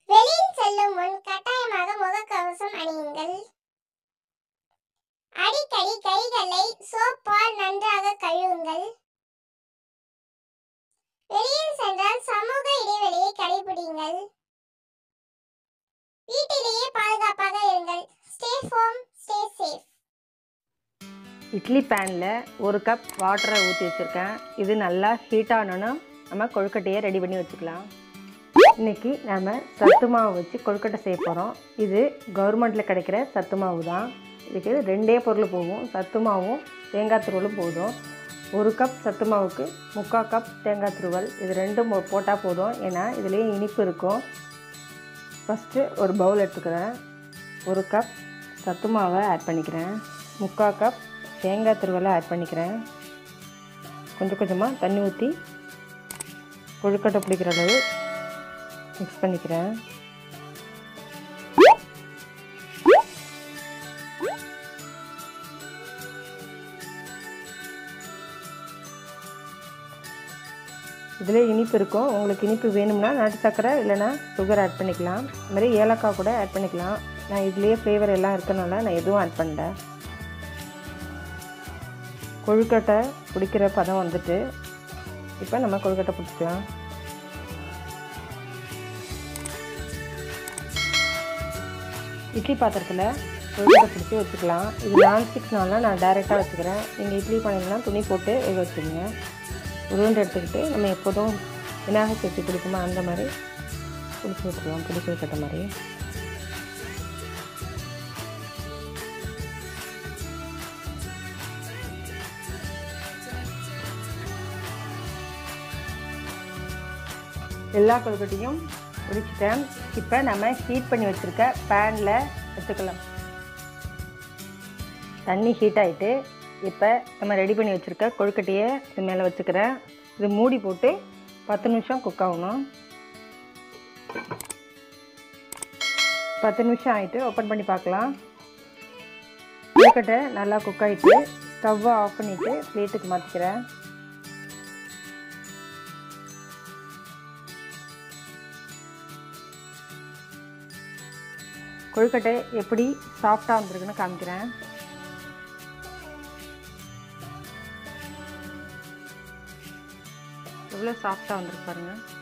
வெளியில் செல்லும் முன் கட்டாயமாக முகக்கவசம் அணியுங்கள் அடிக்கடி கைகளை சோப்பால் நன்றாக கழுவுங்கள் வெளியில் சென்றால் சமூக இடைவெளியை கடைபிடிங்கள் வீட்டிலேயே பாதுகாப்பாக இருங்கள் stay home stay safe idli பேனில் ஒரு கப் வாட்டரை ஊற்றி வச்சுருக்கேன் இது நல்லா ஹீட் ஆனோன்னா நம்ம கொழுக்கட்டையை ரெடி பண்ணி வச்சுக்கலாம் இன்றைக்கி நம்ம சத்து மாவு வச்சு கொழுக்கட்டை செய்ய போகிறோம் இது கவர்மெண்ட்டில் கிடைக்கிற சத்து மாவு தான் இதுக்கு ரெண்டே பொருள் போகும் சத்து மாவும் தேங்காய் துருவலும் போதும் ஒரு கப் சத்து மாவுக்கு முக்கால் கப் தேங்காய் துருவல் இது ரெண்டும் போ- போட்டால் போதும் ஏன்னா இதுலேயே இனிப்பு இருக்கும் ஃபஸ்ட்டு ஒரு பவுல் எடுத்துக்கிறேன் ஒரு கப் சத்து மாவை ஆட் பண்ணிக்கிறேன் முக்கால் கப் தேங்காய் துருவலை ஆட் பண்ணிக்கிறேன் கொஞ்சம் கொஞ்சமாக தண்ணி ஊற்றி கொழுக்கட்டை பிடிக்கிற அளவு மிக்ஸ் பண்ணிக்கிறேன் இதில் இனிப்பு இருக்கும் உங்களுக்கு இனிப்பு வேணும்னா நாட்டு சர்க்கரை இல்லைன்னா சுகர் ஆட் பண்ணிக்கலாம் அது மாதிரி ஏலக்காய் கூட ஆட் பண்ணிக்கலாம் நான் இதுலேயே ஃப்ளேவர் எல்லாம் இருக்கனால நான் எதுவும் ஆட் பண்ணல கொழுக்கட்டை பிடிக்கிற பதம் வந்துட்டு இப்போ நம்ம கொழுக்கட்டை பிடிச்சிக்கலாம் இட்லி பாத்திரத்தில் கொழுக்கட்டை பிடிச்சி வச்சுக்கலாம் இது நான்ஸ்டிக்னால நான் டைரெக்டாக வச்சுக்கிறேன் நீங்கள் இட்லி பண்ணிங்கன்னா துணி போட்டு வேக வச்சுக்கோங்க உருண்டை எடுத்துக்கிட்டு நம்ம எப்போதும் விநாயகர் சதுர்த்தி பிடிக்குமா அந்த மாதிரி பிடிச்சி விட்டுருவோம் பிடிச்சி வைக்கிற மாதிரி எல்லா கொழுக்கட்டையும் பிடிச்சிட்டேன் இப்போ நம்ம ஹீட் பண்ணி வச்சுருக்க பேனில் வச்சுக்கலாம் தண்ணி ஹீட் ஆகிட்டு இப்போ நம்ம ரெடி பண்ணி வச்சுருக்க கொழுக்கட்டையை இது மேலே வச்சுக்கிறேன் இது மூடி போட்டு பத்து நிமிஷம் குக் ஆகணும் பத்து நிமிஷம் ஆகிட்டு ஓப்பன் பண்ணி பார்க்கலாம் கொழுக்கட்டை நல்லா குக் ஆகிட்டு ஸ்டவ்வை ஆஃப் பண்ணிவிட்டு பிளேட்டுக்கு மாற்றிக்கிறேன் கொழுக்கட்டை எப்படி சாஃப்டாக வந்திருக்குன்னு காமிக்கிறேன் எவ்வளோ சாஃப்டாக வந்திருக்கு பாருங்கள்